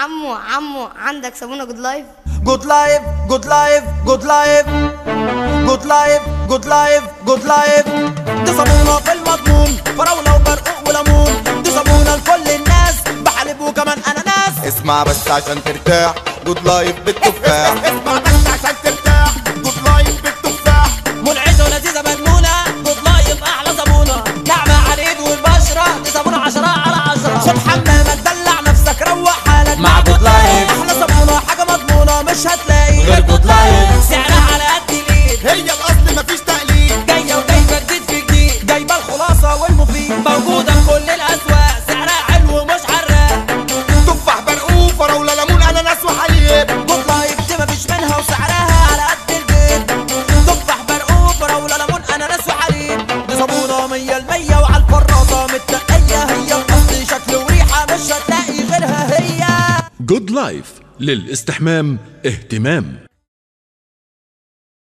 عمو عمو عندك صابونه جود لايف جود لايف جود لايف جود لايف جود لايف جود لايف جود لايف دي صابونة في المضمون فراولة وبرقوق وليمون دي صابونة لكل الناس بحلب وكمان اناناس اسمع بس عشان ترتاح جود لايف بالتفاح اسمع بس عشان ترتاح جود لايف بالتفاح منعشة ولذيذة مجنونة جود لايف أحلى صابونة ناعمة على الإيد والبشرة دي صابونة عشرة على عشرة خد حمامك دلع نفسك روق حالك مع جود لايف. احلى صابونة حاجة مضمونة مش هتلاقي غير جود لايف سعرها على قد الإيد هي الاصل مفيش تقليد جاية وجايبة جديد في جديد جايبة الخلاصة والمفيد موجودة في كل الأسواق سعرها حلو ومش حراق تفاح برقوق فراوله ليمون اناناس وحليب جود لايف دي مفيش منها وسعرها على قد البيت تفاح برقوق فراولة ليمون اناناس وحليب دي صابونة مية المية وعلى الفرازة متنقية هي الأصل شكل وريحة مش هتلاقي غيرها هي جود لايف للاستحمام اهتمام